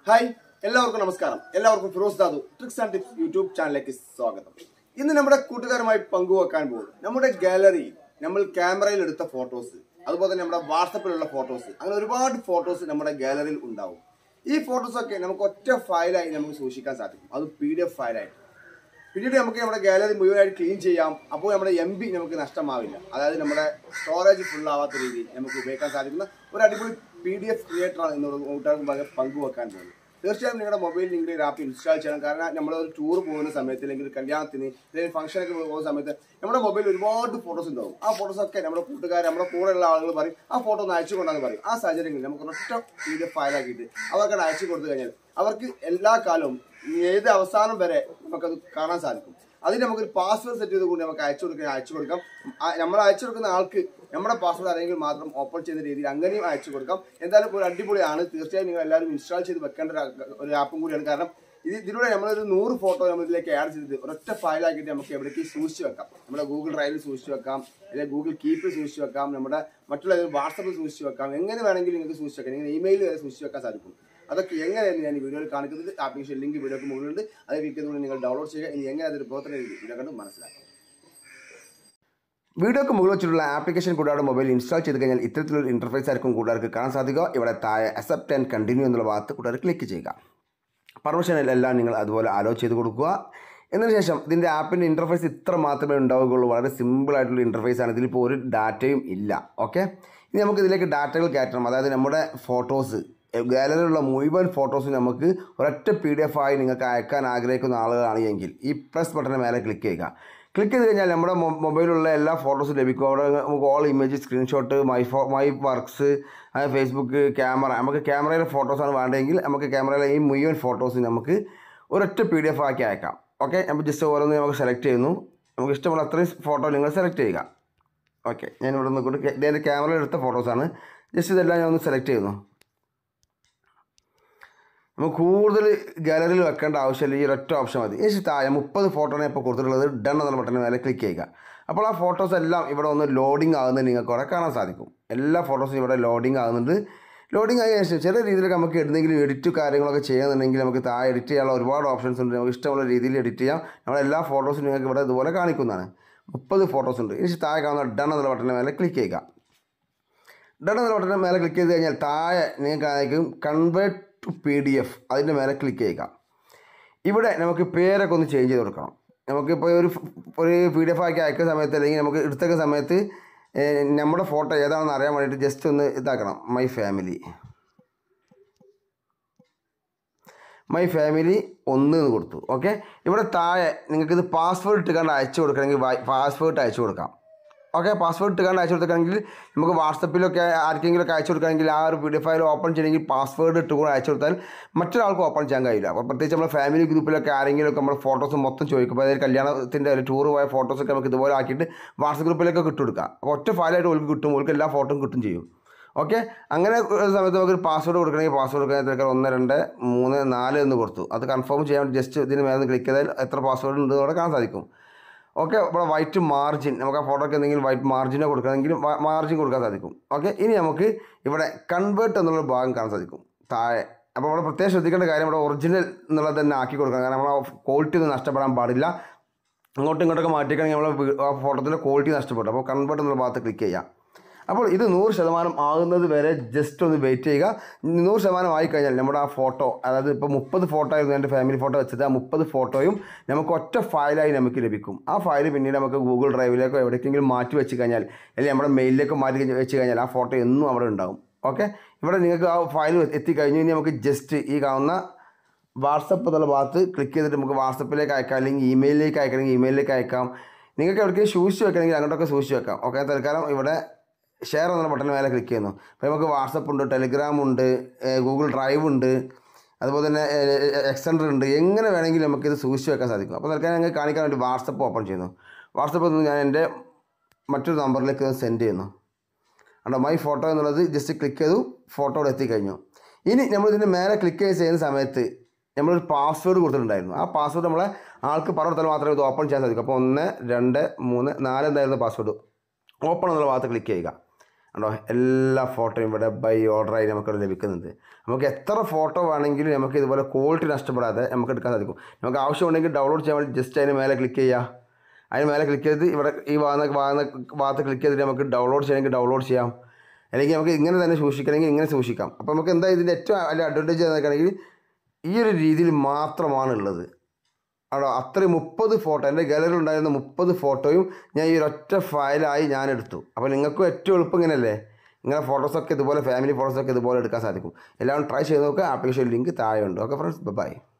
hi എല്ലാവർക്കും നമസ്കാരം എല്ലാവർക്കും Firoz Dadu tricks and tips YouTube ചാനലിലേക്ക് സ്വാഗതം ഇന്ന് നമ്മുടെ കൂട്ടുകാരുമായി പങ്കുവെക്കാൻ പോകും നമ്മുടെ ഗാലറി നമ്മൾ ക്യാമറയിൽ എടുത്ത ഫോട്ടോസ് അതുപോലെ തന്നെ നമ്മുടെ വാട്സപ്പിലുള്ള ഫോട്ടോസ് അങ്ങനെ ഒരുപാട് ഫോട്ടോസ് നമ്മുടെ ഗാലറിയിൽ ഉണ്ടാവും ഈ ഫോട്ടോസ് ഒക്കെ നമുക്ക് ഒറ്റ ഫയലായി നമുക്ക് സൂക്ഷിക്കാൻ സാധിക്കും അത് പി ഡി എഫ് ഫയലായിട്ട് പിന്നീട് നമുക്ക് നമ്മുടെ ഗാലറി മുഴുവനായിട്ട് ക്ലീൻ ചെയ്യാം അപ്പോൾ നമ്മുടെ എം ബി നമുക്ക് നഷ്ടമാവില്ല അതായത് നമ്മുടെ സ്റ്റോറേജ് ഫുൾ ആവാത്ത രീതിയിൽ നമുക്ക് ഉപയോഗിക്കാൻ സാധിക്കുന്ന ഒരു അടിപൊളി പി ഡി എഫ് ക്രിയേറ്ററാണ് ഇന്നോട് കൂട്ടുകാർക്ക് ഭാഗം പങ്കുവെക്കാൻ പോകുന്നത് തീർച്ചയായും നിങ്ങളുടെ മൊബൈലിൽ നിങ്ങൾ ഒരു ആപ്പ് ഇൻസ്റ്റാൾ ചെയ്യണം കാരണം നമ്മൾ ഒരു ടൂർ പോകുന്ന സമയത്ത് അല്ലെങ്കിൽ കല്യാണത്തിന് അല്ലെങ്കിൽ ഫംഗ്ഷനൊക്കെ പോകുന്ന സമയത്ത് നമ്മുടെ മൊബൈലിൽ ഒരുപാട് ഫോട്ടോസ് ഉണ്ടാവും ആ ഫോട്ടോസ് ഒക്കെ നമ്മുടെ കൂട്ടുകാർ നമ്മുടെ കൂടെയുള്ള ആളുകൾ പറയും ആ ഫോട്ടോ ഒന്ന് അയച്ചു കൊണ്ടാന്ന് പറയും ആ സാഹചര്യങ്ങളിൽ നമുക്ക് ഒറ്റ പി ഡി എഫ് ഫയലാക്കിയിട്ട് അവർക്ക് അയച്ചു കൊടുത്തു കഴിഞ്ഞാൽ അവർക്ക് എല്ലാ കാലവും ഏത് അവസാനം വരെ നമുക്കത് കാണാൻ സാധിക്കും അതിന് നമുക്കൊരു പാസ്വേഡ് സെറ്റ് ചെയ്തുകൊണ്ട് നമുക്ക് അയച്ചു കൊടുക്കാൻ അയച്ചു കൊടുക്കാം ആ- നമ്മൾ അയച്ചു കൊടുക്കുന്ന ആൾക്ക് നമ്മുടെ പാസ്വേഡ് അറിയെങ്കിൽ മാത്രം ഓപ്പൺ ചെയ്യുന്ന രീതിയിൽ അങ്ങനെയും അയച്ചു കൊടുക്കാം എന്തായാലും ഒരു അടിപൊളിയാണ് തീർച്ചയായും നിങ്ങൾ എല്ലാവരും ഇൻസ്റ്റാൾ ചെയ്ത് വെക്കേണ്ട ഒരു ആ- ഒരു ആപ്പും കൂടിയാണ് കാരണം ഇത് ഇതിലൂടെ നമ്മളൊരു നൂറ് ഫോട്ടോ നമ്മൾ ഇതിലേക്ക് ആഡ് ചെയ്ത് ഒരൊറ്റ ഫയലാക്കിയിട്ട് നമുക്ക് എവിടേക്ക് സൂക്ഷിച്ച് വെക്കാം നമ്മുടെ ഗൂഗിൾ ഡ്രൈവിൽ സൂക്ഷിച്ച് വെക്കാം അല്ലെങ്കിൽ ഗൂഗിൾ കീപ്പിൽ സൂക്ഷിച്ച് വെക്കാം നമ്മുടെ മറ്റുള്ള വാട്സപ്പിൽ സൂക്ഷിച്ച് വെക്കാം എങ്ങനെ വേണമെങ്കിലും നിങ്ങൾക്ക് സൂക്ഷിച്ച് വെക്കാം നിങ്ങൾ ഇമെയിൽ വരെ സൂക്ഷിച്ച് വെക്കാൻ സാധിക്കും അതൊക്കെ എങ്ങനെയാണ് ഞാൻ ഈ വീഡിയോയിൽ കാണിക്കുന്നത് ആപ്ലിക്കേഷൻ ലിങ്ക് വീഡിയോക്ക് മുകളിലുണ്ട് അത് ക്ലിക്ക് ചെയ്തുകൊണ്ട് നിങ്ങൾ ഡൗൺലോഡ് ചെയ്യുക ഇനി എങ്ങനെ അതൊരു പ്രവർത്തന രീതി വീഡിയോ കണ്ട് മനസ്സിലാക്കാം വീഡിയോക്ക് മുകളിൽ വെച്ചിട്ടുള്ള ആപ്ലിക്കേഷൻ കൂടാതെ മൊബൈൽ ഇൻസ്റ്റാൾ ചെയ്ത് കഴിഞ്ഞാൽ ഇത്തരത്തിലൊരു ഇന്റർഫേസ് ആയിരിക്കും കൂട്ടുകാർക്ക് കാണാൻ സാധിക്കുക ഇവിടെ താഴെ അക്സെപ്റ്റ് ആൻഡ് കണ്ടിന്യൂ എന്നുള്ള ഭാഗത്ത് കൂട്ടുകാർ ക്ലിക്ക് ചെയ്യുക പെർമിഷനിലെല്ലാം നിങ്ങൾ അതുപോലെ അലോ ചെയ്ത് കൊടുക്കുക എന്നതിന് ശേഷം ഇതിൻ്റെ ആപ്പിൻ്റെ ഇൻ്റർഫേസ് ഇത്ര മാത്രമേ ഉണ്ടാവുകയുള്ളൂ വളരെ സിമ്പിൾ ആയിട്ടുള്ള ഇൻ്റർഫേസ് ആണ് ഇതിലിപ്പോൾ ഒരു ഡാറ്റയും ഇല്ല ഓക്കെ ഇനി നമുക്ക് ഇതിലേക്ക് ഡാറ്റകൾ കയറ്റണം അതായത് നമ്മുടെ ഫോട്ടോസ് ഗാലറിയിലുള്ള മുഴുവൻ ഫോട്ടോസ് നമുക്ക് ഒരൊറ്റ പി ഡി എഫ് ആയി നിങ്ങൾക്ക് അയക്കാൻ ആഗ്രഹിക്കുന്ന ആളുകളാണ് എങ്കിൽ ഈ പ്രസ് ബട്ടന് മേലെ ക്ലിക്ക് ചെയ്യുക ക്ലിക്ക് ചെയ്ത് കഴിഞ്ഞാൽ നമ്മുടെ മൊ- മൊബൈലിലുള്ള എല്ലാ ഫോട്ടോസും ലഭിക്കും അവിടെ നമുക്ക് ഓൾ ഇമേജ് സ്ക്രീൻഷോട്ട് മൈ ഫോ മൈ വർക്ക്സ് അങ്ങനെ ഫേസ്ബുക്ക് ക്യാമറ നമുക്ക് ക്യാമറയിലെ ഫോട്ടോസാണ് വേണ്ടതെങ്കിൽ നമുക്ക് ക്യാമറയിലെ ഈ മുഴുവൻ ഫോട്ടോസ് നമുക്ക് ഒരൊറ്റ പി ഡി എഫ് ആക്കി അയക്കാം ഓക്കെ അപ്പോൾ ജസ്റ്റ് ഓരോന്ന് നമുക്ക് സെലക്ട് ചെയ്യുന്നു നമുക്ക് ഇഷ്ടമുള്ള അത്രയും ഫോട്ടോ നിങ്ങൾ സെലക്ട് ചെയ്യുക ഓക്കെ ഞാൻ ഇവിടെ നിന്നുകൊണ്ട് ഇതിൻ്റെ ക്യാമറയിൽ എടുത്ത ഫോട്ടോസാണ് ജസ്റ്റ് ഇതെല്ലാം ഞാൻ ഒന്ന് സെലക്ട് ചെയ്യുന്നു നമുക്ക് കൂടുതൽ ഗാലറിയിൽ വെക്കേണ്ട ആവശ്യമില്ല ഈ ഒരൊറ്റ ഓപ്ഷൻ മതി ഈ താഴെ മുപ്പത് ഫോട്ടോയാണ് ഇപ്പോൾ കൊടുത്തിട്ടുള്ളത് ഡൺ എന്ന ബട്ടൺ മേലെ ക്ലിക്ക് ചെയ്യുക അപ്പോൾ ആ ഫോട്ടോസ് എല്ലാം ഇവിടെ ഒന്ന് ലോഡിംഗ് ആകുന്നത് നിങ്ങൾക്ക് അവിടെ കാണാൻ സാധിക്കും എല്ലാ ഫോട്ടോസും ഇവിടെ ലോഡിംഗ് ആകുന്നുണ്ട് ലോഡിംഗ് ആയ ശേഷം ചില രീതിയിലൊക്കെ നമുക്ക് എന്തെങ്കിലും എഡിറ്റ് കാര്യങ്ങളൊക്കെ ചെയ്യുന്നുണ്ടെങ്കിൽ നമുക്ക് താഴെ എഡിറ്റ് ചെയ്യാനുള്ള ഒരുപാട് ഓപ്ഷൻസ് ഉണ്ട് നമുക്ക് ഇഷ്ടമുള്ള രീതിയിൽ എഡിറ്റ് ചെയ്യാം നമ്മുടെ എല്ലാ ഫോട്ടോസും നിങ്ങൾക്ക് ഇവിടെ ഇതുപോലെ കാണിക്കുന്നതാണ് മുപ്പത് ഫോട്ടോസ് ഉണ്ട് ഇനി താഴെ കാണുന്ന ഡൺ എന്ന ബട്ടൺ മേലെ ക്ലിക്ക് ചെയ്യുക ഡൺ എന്ന ബട്ടൺ മേലെ ക്ലിക്ക് ചെയ്ത് കഴിഞ്ഞാൽ താഴെ നിങ്ങൾക്ക് കാണിക്കും convert to P D F അതിൻ്റെ മേലെ ക്ലിക്ക് ചെയ്യുക ഇവിടെ നമുക്ക് പേരൊക്കെ ഒന്ന് ചേഞ്ച് ചെയ്ത് കൊടുക്കണം നമുക്കിപ്പോൾ ഒരു ഫ്- ഒരു പി ഡി എഫ് ആക്കി അയക്കുന്ന സമയത്ത് അല്ലെങ്കിൽ നമുക്ക് എടുത്തേക്കുന്ന സമയത്ത് ഏഹ്, നമ്മുടെ ഫോട്ടോ ഏതാണെന്ന് അറിയാൻ വേണ്ടിയിട്ട് ജസ്റ്റ് ഒന്ന് ഇതാക്കണം മൈ ഫാമിലി മൈ ഫാമിലി ഒന്ന് എന്ന് കൊടുത്തു ഓക്കെ ഇവിടെ താഴെ നിങ്ങൾക്ക് ഇത് പാസ്വേഡ് ഇട്ടുകൊണ്ട് അയച്ചു കൊടുക്കണമെങ്കിൽ പാസ്വേഡ് അയച്ചു കൊടുക്കാം ഓക്കെ പാസ്വേഡ് ഇട്ടുകൊണ്ട് അയച്ചു കൊടുക്കുകയാണെങ്കിൽ നമുക്ക് വാട്സപ്പിലൊക്കെ ആർക്കെങ്കിലും ഒക്കെ അയച്ചു കൊടുക്കുകയാണെങ്കിൽ ആ ഒരു P D F file open ചെയ്യണമെങ്കിൽ പാസ്വേഡ് ഇട്ടുകൊണ്ട് അയച്ചു കൊടുത്താൽ മറ്റൊരാൾക്ക് ഓപ്പൺ ചെയ്യാൻ കഴിയില്ല അപ്പോൾ പ്രത്യേകിച്ച് നമ്മുടെ ഫാമിലി ഗ്രൂപ്പിലൊക്കെ ആരെങ്കിലും ഒക്കെ നമ്മുടെ ഫോട്ടോസ് മൊത്തം ചോദിക്കും അപ്പോൾ അതായത് കല്യാണത്തിൻ്റെ ഒരു ടൂർ പോയ ഫോട്ടോസൊക്കെ നമുക്ക് ഇതുപോലെ ആക്കിയിട്ട് വാട്സപ്പ് ഗ്രൂപ്പിലൊക്കെ ഇട്ട് കൊടുക്കാം അപ്പോൾ ഒറ്റ ഫയലായിട്ട് ഓൾക്ക് കിട്ടും ഓൾക്ക് എല്ലാ ഫോട്ടോയും കിട്ടും ചെയ്യും ഓക്കെ അങ്ങനെ ഒരു സമയത്ത് നമുക്ക് പാസ്വേഡ് കൊടുക്കണമെങ്കിൽ പാസ്വേഡ് കൊടുക്കാൻ ഒന്ന് രണ്ട് മൂന്ന് നാല് എന്ന് കൊടുത്തു അത് കൺഫേം ചെയ്യാൻ ജസ്റ്റ് ഇതിന് മേലെ ക്ലിക്ക് ചെയ്താൽ എത്ര പാസ്വേഡ് ഉണ്ട് അവിടെ കാണാൻ സാധിക്കും ഓക്കെ ഇവിടെ വൈറ്റ് മാർജിൻ നമുക്ക് ആ ഫോട്ടോക്ക് എന്തെങ്കിലും വൈറ്റ് മാർജിനോ കൊടുക്കണമെങ്കിൽ മാർജിൻ കൊടുക്കാൻ സാധിക്കും ഓക്കെ ഇനി നമുക്ക് ഇവിടെ കൺവേർട്ട് എന്നുള്ള ഭാഗം കാണാൻ സാധിക്കും താഴെ അപ്പോൾ ഇവിടെ പ്രത്യേകം ശ്രദ്ധിക്കേണ്ട കാര്യം ഇവിടെ ഒറിജിനൽ എന്നുള്ളത് തന്നെ ആക്കി കൊടുക്കണം കാരണം നമ്മൾ ക്വാളിറ്റി ഒന്നും നഷ്ടപ്പെടാൻ പാടില്ല അങ്ങോട്ടും ഇങ്ങോട്ടൊക്കെ മാറ്റിക്കണമെങ്കിൽ നമ്മൾ ആ ഫോട്ടോത്തിൻ്റെ ക്വാളിറ്റി നഷ്ടപ്പെട്ടു അപ്പോൾ കൺവേർട്ട് എന്നുള്ള ഭാഗത്ത് ക്ലിക്ക് ചെയ്യാം അപ്പോൾ ഇത് നൂറ് ശതമാനം ആകുന്നത് വരെ ജസ്റ്റ് ഒന്ന് വെയിറ്റ് ചെയ്യുക നൂറ് ശതമാനം ആയിക്കഴിഞ്ഞാൽ നമ്മുടെ ആ ഫോട്ടോ അതായത് ഇപ്പോൾ മുപ്പത് ഫോട്ടോ ആയിരുന്നു എൻ്റെ ഫാമിലി ഫോട്ടോ വെച്ചത് ആ മുപ്പത് ഫോട്ടോയും നമുക്ക് ഒറ്റ ഫയലായി നമുക്ക് ലഭിക്കും ആ ഫയൽ പിന്നീട് നമുക്ക് ഗൂഗിൾ ഡ്രൈവിലേക്കോ എവിടേക്കെങ്കിലും മാറ്റി വെച്ച് കഴിഞ്ഞാൽ അല്ലെങ്കിൽ നമ്മുടെ മെയിലിലേക്കോ മാറ്റി കഴിഞ്ഞ് വെച്ച് കഴിഞ്ഞാൽ ആ ഫോട്ടോ എന്നും അവിടെ ഉണ്ടാവും ഓക്കെ ഇവിടെ നിങ്ങൾക്ക് ആ ഫയൽ എത്തിക്കഴിഞ്ഞു ഇനി നമുക്ക് ജസ്റ്റ് ഈ കാണുന്ന വാട്സപ്പ് എന്നുള്ള ഭാഗത്ത് ക്ലിക്ക് ചെയ്തിട്ട് നമുക്ക് വാട്സപ്പിലേക്ക് അയക്കാം അല്ലെങ്കിൽ ഇമെയിലിലേക്ക് അയക്കണമെങ്കിൽ ഇമെയിലിലേക്ക് അയക്കാം നിങ്ങൾക്ക് എവിടേക്ക് സൂക്ഷിച്ച് വെക്കണമെങ്കിൽ അങ്ങോട്ടൊക്കെ സൂക്ഷിച്ച് വെക്കാം ഓക്കെ തൽക്കാലം ഇവിടെ ഷെയർ എന്ന ബട്ടൺ മേലെ ക്ലിക്ക് ചെയ്യുന്നു അപ്പോൾ നമുക്ക് വാട്സപ്പ് ഉണ്ട് ടെലിഗ്രാം ഉണ്ട് ഗൂഗിൾ ഡ്രൈവ് ഉണ്ട് അതുപോലെ തന്നെ എക്സെൻഡർ ഉണ്ട് എങ്ങനെ വേണമെങ്കിലും നമുക്കിത് സൂക്ഷിച്ച് വെക്കാൻ സാധിക്കും അപ്പോൾ തൽക്കാലം ഞങ്ങൾ കാണിക്കാൻ വേണ്ടി വാട്സപ്പ് ഓപ്പൺ ചെയ്യുന്നു വാട്സപ്പ് നിന്ന് ഞാൻ എൻ്റെ മറ്റൊരു നമ്പറിലേക്ക് സെൻഡ് ചെയ്യുന്നു കണ്ടോ മൈ ഫോട്ടോ എന്നുള്ളത് ജസ്റ്റ് ക്ലിക്ക് ചെയ്തു ഫോട്ടോ അവിടെ എത്തിക്കഴിഞ്ഞു ഇനി നമ്മൾ ഇതിൻ്റെ മേലെ ക്ലിക്ക് ചെയ്യുന്ന സമയത്ത് നമ്മളൊരു പാസ്വേഡ് കൊടുത്തിട്ടുണ്ടായിരുന്നു ആ പാസ്വേഡ് നമ്മളെ ആൾക്ക് പറഞ്ഞു കൊടുത്താൽ മാത്രമേ ഇത് ഓപ്പൺ ചെയ്യാൻ സാധിക്കൂ അപ്പോൾ ഒന്ന് രണ്ട് മൂന്ന് നാല് എന്തായിരുന്നു പാസ്വേഡ് ഓപ്പൺ എന്നുള്ള ഭാഗത്ത് ക്ലിക്ക് ചെയ്യുക ഉണ്ടോ എല്ലാ ഫോട്ടോയും ഇവിടെ ബൈ ഓർഡറായി നമുക്ക് ഇവിടെ ലഭിക്കുന്നുണ്ട് നമുക്ക് എത്ര ഫോട്ടോ വേണമെങ്കിലും നമുക്ക് ഇതുപോലെ ക്വാളിറ്റി നഷ്ടപ്പെടാതെ നമുക്ക് എടുക്കാൻ സാധിക്കും നമുക്ക് ആവശ്യമുണ്ടെങ്കിൽ ഡൗൺലോഡ് ചെയ്യാൻ വേണ്ടി ജസ്റ്റ് അതിന് മേലെ ക്ലിക്ക് ചെയ്യുക അതിന് മേലെ ക്ലിക്ക് ചെയ്ത് ഇവിടെ ഈ ഭാഗത്ത് ഭാഗത്ത് ഭാഗത്ത് ക്ലിക്ക് ചെയ്തിട്ട് നമുക്ക് ഡൗൺലോഡ് ചെയ്യണമെങ്കിൽ ഡൗൺലോഡ് ചെയ്യാം അല്ലെങ്കിൽ നമുക്ക് ഇങ്ങനെ തന്നെ സൂക്ഷിക്കണമെങ്കിൽ ഇങ്ങനെ സൂക്ഷിക്കാം അപ്പോൾ നമുക്ക് എന്താ ഇതിൻ്റെ ഏറ്റവും വലിയ അഡ്വാൻറ്റേജ് എന്നൊക്കെയാണെങ്കിൽ ഈ ഒരു രീതിയിൽ മാത്രമാണ് ഉള്ളത് ആണോ അത്രയും മുപ്പത് ഫോട്ടോ എൻ്റെ ഗാലറിയിൽ ഉണ്ടായിരുന്ന മുപ്പത് ഫോട്ടോയും ഞാൻ ഈ ഒരൊറ്റ ഫയലായി ഞാൻ എടുത്തു അപ്പോൾ നിങ്ങൾക്കും ഏറ്റവും എളുപ്പം ഇങ്ങനെയല്ലേ നിങ്ങളുടെ ഫോട്ടോസൊക്കെ ഇതുപോലെ ഫാമിലി ഫോട്ടോസൊക്കെ ഇതുപോലെ എടുക്കാൻ സാധിക്കും എല്ലാവരും ട്രൈ ചെയ്ത് നോക്കുക ആപ്ലിക്കേഷൻ ലിങ്ക് താഴെ ഉണ്ട് ഓക്കെ ഫ്രണ്ട്സ് ബൈ